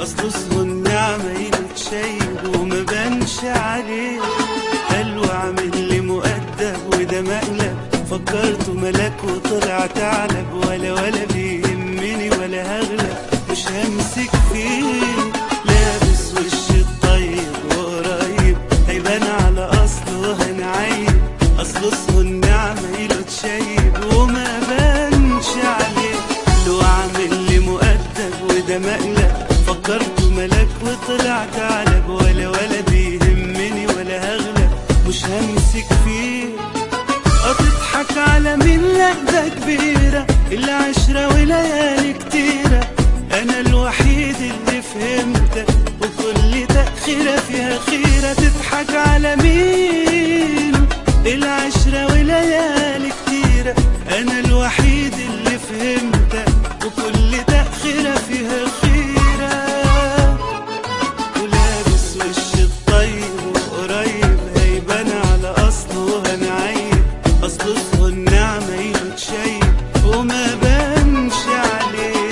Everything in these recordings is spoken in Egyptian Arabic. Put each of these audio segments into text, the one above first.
اصل اسمه النعمة يتشيب وما بانش عليه قال وعامل لي مؤدب وده مقلب فكرته ملاك وطلع ثعلب ولا ولا بيهمني ولا هغلب مش همسك فيه لابس وش الطيب وقريب هيبان على اصله هنعيب اصل اسمه النعمة يتشيب وما بانش عليه لو عامل لي مؤدب وده مقلب فكرته ملاك وطلع ثعلب ولا ولا بيهمني ولا هغلب مش همسك فيه هتضحك على مين لا ده كبيرة العشرة وليالي كتيرة أنا الوحيد اللي فهمتك وكل تأخيرة فيها خيرة تضحك على مين العشرة وليالي كتيرة أنا الوحيد اللي فهمتك وكل تأخيرة فيها خيرة ولابس وش الطيب وقريب هيبان على اصله هنعيب اصل اسمه النعمة يتشيب وما بانش عليه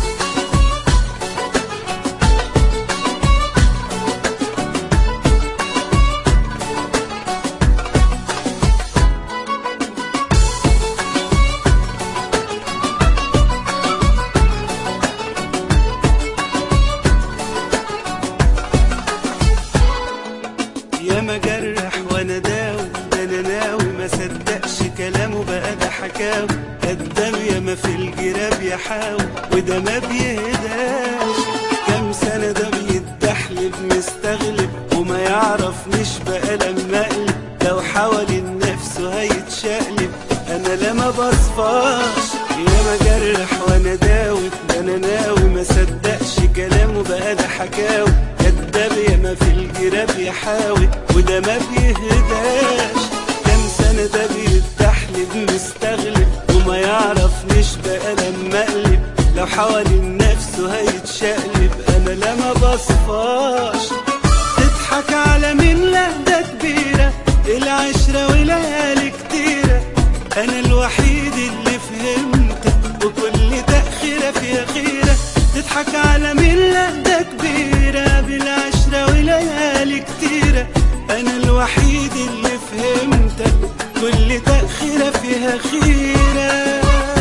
يا ما جرح وانا داوي ده انا ناوي ما صدقش كلامه بقى ده حكاوي قدام يا ما في الجراب يحاول وده ما بيهداش كام سنة ده بيتدحلب مستغلب وما يعرفنيش بقى لما اقلب لو حوالين نفسه هيتشقلب انا لا ما بصفاش يا ما جرح وانا داوي ده انا ناوي ما صدقش كلامه بقى ده حكاوي كداب يا ما في الجراب يحاول وده ما بيهداش كام سنة ده بيتدحلب مستغلب وما يعرفنيش بقى لما اقلب لو حوالين نفسه هيتشقلب انا لا ما بصفاش تضحك على مين لا ده كبيرة العشرة وليالي كتيرة انا الوحيد اللي فهمتك وكل تأخيرة فيها خيرة تضحك على مين لا ده كبيرة بالعشرة وليالي كتيرة انا الوحيد اللي فهمتك كل تأخيرة فيها خيرة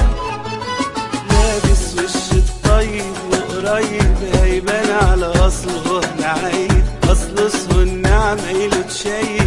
لابس وش الطيب وقريب هيبان على اصله نعيب اصل اسمه النعمة يلو تشيب